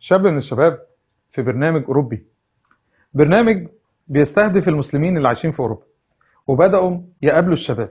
شاب من الشباب في برنامج أوروبي برنامج بيستهدف المسلمين اللي عايشين في أوروبا وبدأوا يقابلوا الشباب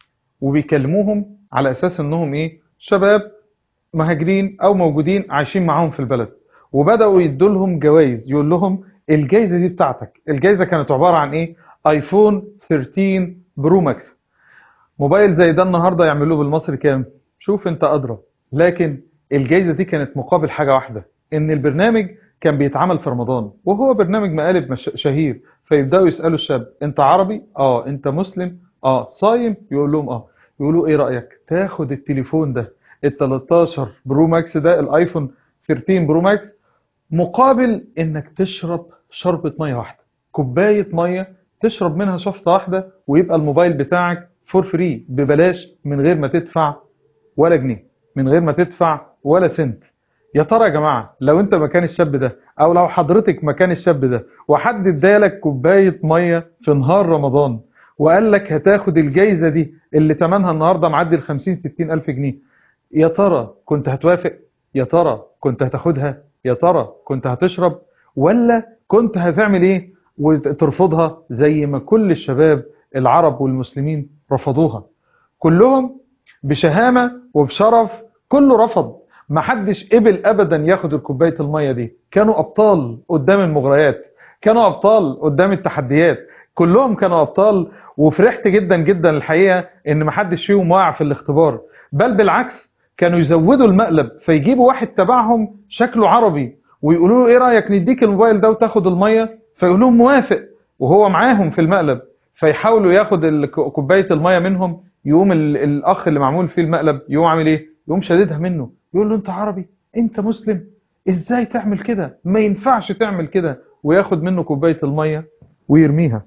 وبيكلموهم على أساس أنهم إيه شباب مهاجرين أو موجودين عايشين معاهم في البلد وبدأوا يدوا لهم جوائز يقول لهم الجائزة دي بتاعتك الجائزة كانت عبارة عن إيه ايفون 13 برو ماكس موبايل زي ده النهاردة يعملوه بالمصري كام شوف انت أدرى لكن الجائزة دي كانت مقابل حاجة واحدة ان البرنامج كان بيتعمل في رمضان وهو برنامج مقالب مش- شهير فيبدأوا يسألوا الشاب انت عربي اه انت مسلم اه صايم يقول لهم اه يقولوا ايه رأيك تاخد التليفون ده ال 13 برو ماكس ده الايفون 13 برو ماكس مقابل انك تشرب شربة مية واحدة كوباية مية تشرب منها شفطة واحدة ويبقى الموبايل بتاعك فور فري ببلاش من غير ما تدفع ولا جنيه من غير ما تدفع ولا سنت يا ترى يا جماعة لو انت مكان الشاب ده او لو حضرتك مكان الشاب ده وحد ادالك كوباية مية في نهار رمضان وقال لك هتاخد الجايزة دي اللي تمنها النهاردة معدي ال 50 60 الف جنيه يا ترى كنت هتوافق يا ترى كنت هتاخدها يا ترى كنت هتشرب ولا كنت هتعمل ايه وترفضها زي ما كل الشباب العرب والمسلمين رفضوها كلهم بشهامة وبشرف كله رفض محدش قبل ابدا ياخد الكوبايه الميه دي كانوا ابطال قدام المغريات كانوا ابطال قدام التحديات كلهم كانوا ابطال وفرحت جدا جدا الحقيقه ان محدش فيهم واقع في الاختبار بل بالعكس كانوا يزودوا المقلب فيجيبوا واحد تبعهم شكله عربي ويقولوا له ايه رايك نديك الموبايل ده وتاخد الميه فيقول لهم موافق وهو معاهم في المقلب فيحاولوا ياخد ال- كوبايه الميه منهم يقوم ال- الاخ اللي معمول فيه المقلب يقوم عامل ايه يقوم شديدها منه يقول له انت عربي انت مسلم ازاي تعمل كده ما ينفعش تعمل كده وياخد منه كوبايه الميه ويرميها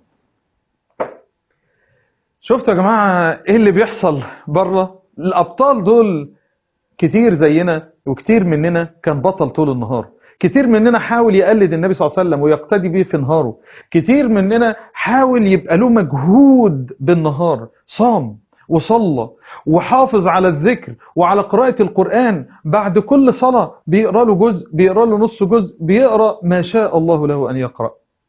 شفتوا يا جماعه ايه اللي بيحصل بره الابطال دول كتير زينا وكتير مننا كان بطل طول النهار كتير مننا حاول يقلد النبي صلى الله عليه وسلم ويقتدي بيه في نهاره كتير مننا حاول يبقى له مجهود بالنهار صام وصلى وحافظ على الذكر وعلى قراءة القرآن بعد كل صلاة بيقرأ له جزء بيقرأ له نص جزء بيقرأ ما شاء الله له أن يقرأ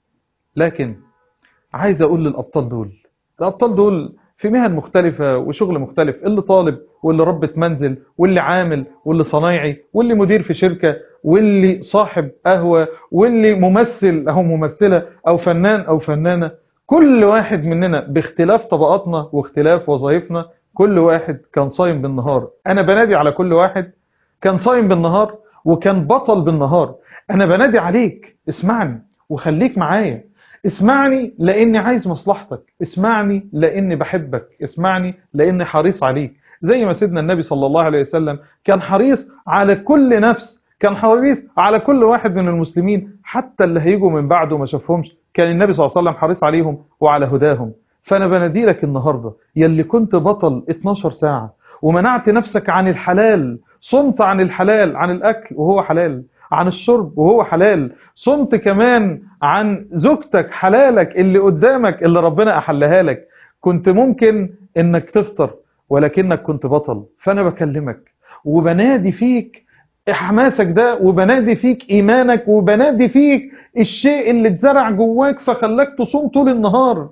لكن عايز أقول للأبطال دول الأبطال دول في مهن مختلفة وشغل مختلف اللي طالب واللي ربة منزل واللي عامل واللي صنايعي واللي مدير في شركة واللي صاحب قهوة واللي ممثل أو ممثلة أو فنان أو فنانة كل واحد مننا باختلاف طبقاتنا واختلاف وظائفنا كل واحد كان صايم بالنهار أنا بنادي على كل واحد كان صايم بالنهار وكان بطل بالنهار أنا بنادي عليك اسمعني وخليك معايا اسمعني لاني عايز مصلحتك اسمعني لاني بحبك اسمعني لاني حريص عليك زي ما سيدنا النبي صلى الله عليه وسلم كان حريص على كل نفس كان حريص على كل واحد من المسلمين حتى اللي هيجوا من بعده ما شافهمش كان النبي صلى الله عليه وسلم حريص عليهم وعلى هداهم فانا بنادي لك النهارده يلي كنت بطل 12 ساعه ومنعت نفسك عن الحلال صمت عن الحلال عن الاكل وهو حلال عن الشرب وهو حلال صمت كمان عن زوجتك حلالك اللي قدامك اللي ربنا أحلها لك كنت ممكن انك تفطر ولكنك كنت بطل فانا بكلمك وبنادي فيك حماسك ده وبنادي فيك ايمانك وبنادي فيك الشيء اللي اتزرع جواك فخلاك تصوم طول النهار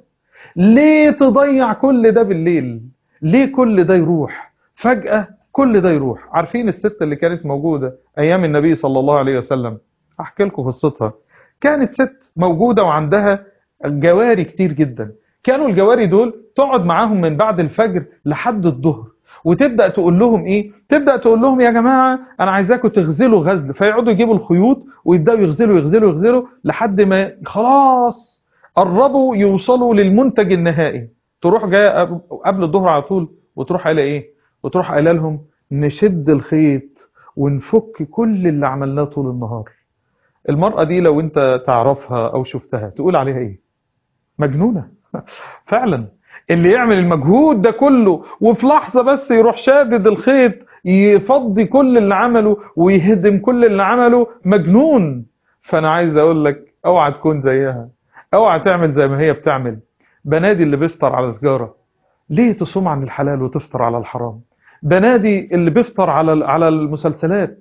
ليه تضيع كل ده بالليل ليه كل ده يروح فجأة كل ده يروح عارفين الست اللي كانت موجودة ايام النبي صلى الله عليه وسلم احكي لكم قصتها كانت ست موجودة وعندها جواري كتير جدا كانوا الجواري دول تقعد معاهم من بعد الفجر لحد الظهر وتبدأ تقول لهم ايه تبدأ تقول لهم يا جماعة انا عايزاكم تغزلوا غزل فيقعدوا يجيبوا الخيوط ويبدأوا يغزلوا يغزلوا يغزلوا لحد ما خلاص قربوا يوصلوا للمنتج النهائي تروح جايه قبل الظهر على طول وتروح قايله ايه وتروح قايله لهم نشد الخيط ونفك كل اللي عملناه طول النهار المرأة دي لو انت تعرفها او شفتها تقول عليها ايه مجنونة فعلا اللي يعمل المجهود ده كله وفي لحظة بس يروح شادد الخيط يفضي كل اللي عمله ويهدم كل اللي عمله مجنون فانا عايز اقول لك اوعى تكون زيها اوعى تعمل زي ما هي بتعمل بنادي اللي بيفطر على سجارة ليه تصوم عن الحلال وتفطر على الحرام بنادي اللي بيفطر على على المسلسلات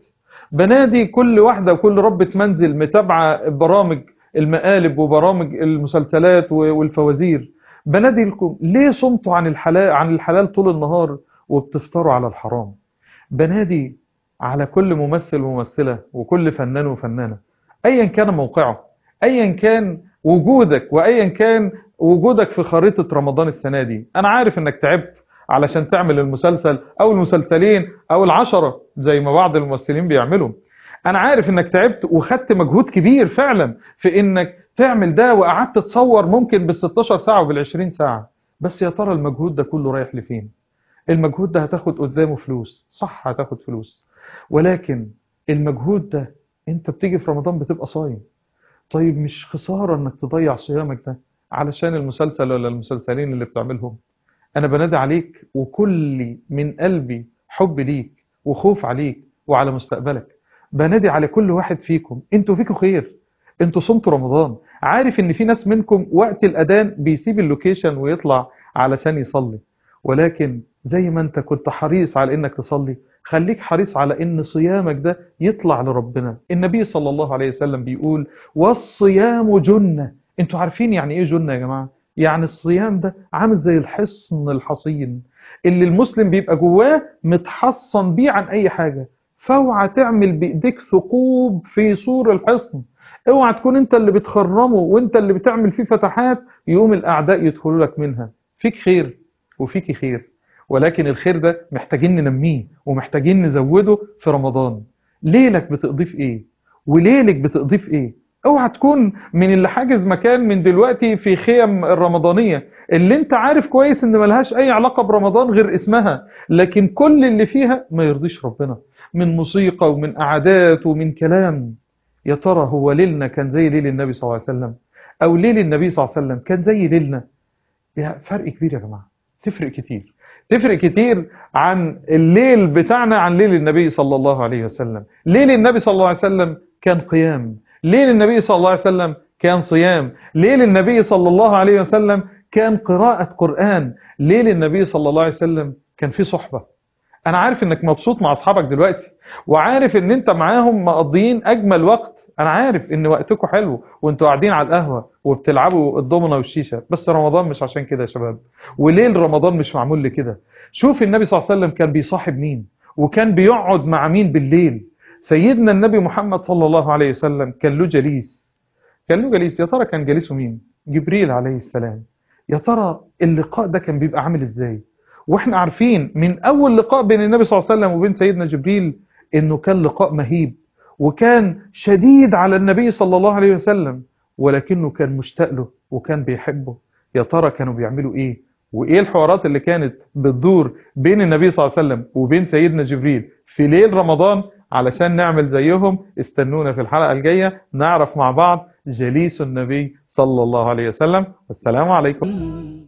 بنادي كل واحدة وكل ربة منزل متابعة برامج المقالب وبرامج المسلسلات والفوازير بنادي لكم ليه صمتوا عن الحلال عن الحلال طول النهار وبتفطروا على الحرام بنادي على كل ممثل وممثلة وكل فنان وفنانة ايا كان موقعه ايا كان وجودك وايا كان وجودك في خريطة رمضان السنة دي انا عارف انك تعبت علشان تعمل المسلسل او المسلسلين او العشرة زي ما بعض الممثلين بيعملوا انا عارف انك تعبت وخدت مجهود كبير فعلا في انك تعمل ده وقعدت تصور ممكن بال16 ساعة وبال20 ساعة بس يا ترى المجهود ده كله رايح لفين المجهود ده هتاخد قدامه فلوس صح هتاخد فلوس ولكن المجهود ده انت بتيجي في رمضان بتبقى صايم طيب مش خسارة انك تضيع صيامك ده علشان المسلسل ولا المسلسلين اللي بتعملهم انا بنادي عليك وكل من قلبي حب ليك وخوف عليك وعلى مستقبلك بنادي على كل واحد فيكم انتوا فيكم خير انتوا صمتوا رمضان عارف ان في ناس منكم وقت الاذان بيسيب اللوكيشن ويطلع علشان يصلي ولكن زي ما انت كنت حريص على انك تصلي خليك حريص على ان صيامك ده يطلع لربنا النبي صلى الله عليه وسلم بيقول والصيام جنة انتوا عارفين يعني ايه جنة يا جماعة يعني الصيام ده عامل زي الحصن الحصين اللي المسلم بيبقى جواه متحصن بيه عن اي حاجة فاوعى تعمل بايديك ثقوب في سور الحصن اوعى تكون انت اللي بتخرمه وانت اللي بتعمل فيه فتحات يقوم الاعداء يدخلوا لك منها فيك خير وفيك خير ولكن الخير ده محتاجين ننميه ومحتاجين نزوده في رمضان ليلك بتقضيف ايه وليلك بتقضيف ايه اوعى تكون من اللي حاجز مكان من دلوقتي في خيم الرمضانية اللي انت عارف كويس ان ملهاش اي علاقة برمضان غير اسمها لكن كل اللي فيها ما يرضيش ربنا من موسيقى ومن قعدات ومن كلام يا ترى هو ليلنا كان زي ليل النبي صلى الله عليه وسلم او ليل النبي صلى الله عليه وسلم كان زي ليلنا يا فرق كبير يا جماعة تفرق كتير تفرق كتير عن الليل بتاعنا عن ليل النبي صلى الله عليه وسلم ليل النبي صلى الله عليه وسلم كان قيام ليل النبي صلى الله عليه وسلم كان صيام ليل النبي صلى الله عليه وسلم كان قراءة قرآن ليل النبي صلى الله عليه وسلم كان في صحبة أنا عارف إنك مبسوط مع أصحابك دلوقتي وعارف إن أنت معاهم مقضيين أجمل وقت أنا عارف إن وقتكم حلو وأنتوا قاعدين على القهوة وبتلعبوا الضمنة والشيشة بس رمضان مش عشان كده يا شباب وليل رمضان مش معمول لكده شوف النبي صلى الله عليه وسلم كان بيصاحب مين وكان بيقعد مع مين بالليل سيدنا النبي محمد صلى الله عليه وسلم كان له جليس كان له جليس يا ترى كان جليسه مين جبريل عليه السلام يا ترى اللقاء ده كان بيبقى عامل ازاي واحنا عارفين من اول لقاء بين النبي صلى الله عليه وسلم وبين سيدنا جبريل انه كان لقاء مهيب وكان شديد على النبي صلى الله عليه وسلم ولكنه كان مشتاق له وكان بيحبه يا ترى كانوا بيعملوا ايه وايه الحوارات اللي كانت بتدور بين النبي صلى الله عليه وسلم وبين سيدنا جبريل في ليل رمضان علشان نعمل زيهم استنونا في الحلقة الجاية نعرف مع بعض جليس النبي صلى الله عليه وسلم والسلام عليكم